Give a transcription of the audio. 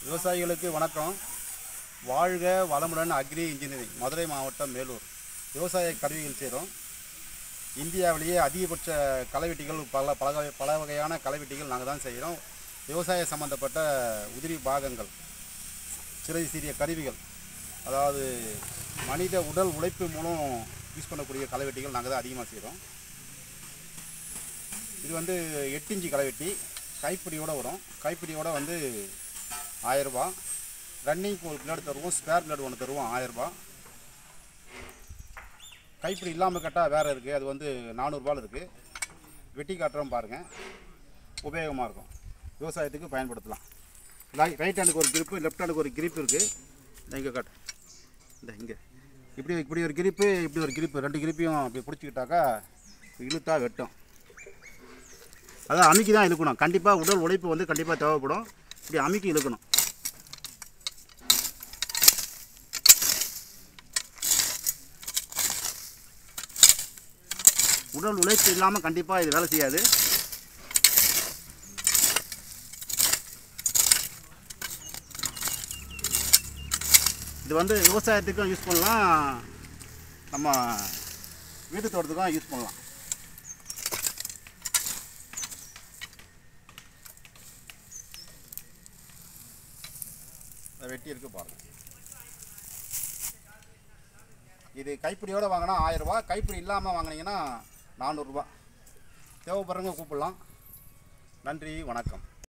விவசாயிகளுக்கு வணக்கம் வாழ்க வளமுடன் அக்ரி இன்ஜினியரிங் மதுரை மாவட்டம் மேலூர் விவசாய கருவிகள் செய்கிறோம் இந்தியாவிலேயே அதிகபட்ச களைவெட்டிகள் பல பல வகை பல வகையான களைவெட்டிகள் நாங்கள் தான் செய்கிறோம் விவசாய சம்மந்தப்பட்ட உதிரி பாகங்கள் சிறிய சிறிய கருவிகள் அதாவது மனித உடல் உழைப்பு மூலம் யூஸ் பண்ணக்கூடிய களைவெட்டிகள் நாங்கள் தான் அதிகமாக செய்கிறோம் இது வந்து எட்டு இன்ச்சு களைவெட்டி கைப்பிடியோடு வரும் கைப்பிடியோட வந்து ஆயரூபா ரன்னிங்க்கு ஒரு பிளேடு தருவோம் ஸ்பேர் பிளேடு ஒன்று தருவோம் ஆயரூபா கைப்பிடி இல்லாமல் கேட்டால் வேறு இருக்குது அது வந்து நானூறுபால் இருக்குது வெட்டி காட்டுறோம் பாருங்கள் உபயோகமாக இருக்கும் விவசாயத்துக்கு பயன்படுத்தலாம் ரை- ரைட் ஹேண்டுக்கு ஒரு கிரிப்பு லெஃப்ட் ஹேண்டுக்கு ஒரு கிரிப் இருக்குது இந்த இங்கே காட்டு இந்த இங்கே இப்படி இப்படி ஒரு கிரிப்பு இப்படி ஒரு கிரிப்பு ரெண்டு கிரிப்பையும் இப்படி பிடிச்சிக்கிட்டாக்கா இழுத்தா வெட்டும் அதான் அமுக்கி தான் இழுக்கணும் கண்டிப்பாக உடல் உழைப்பு வந்து கண்டிப்பாக தேவைப்படும் இப்படி அமுக்கி இழுக்கணும் உடல் உழைப்பு இல்லாமல் கண்டிப்பாக இது வேலை செய்யாது இது வந்து விவசாயத்துக்கும் யூஸ் பண்ணலாம் நம்ம வீட்டு தோட்டத்துக்கும் யூஸ் பண்ணலாம் இந்த வெட்டி இருக்கு பாருங்க இது கைப்பிடியோடு வாங்கினா ஆயிரரூபா கைப்பிடி இல்லாமல் வாங்கினீங்கன்னா நானூறுரூபா தேவைப்படுறவங்க கூப்பிடலாம் நன்றி வணக்கம்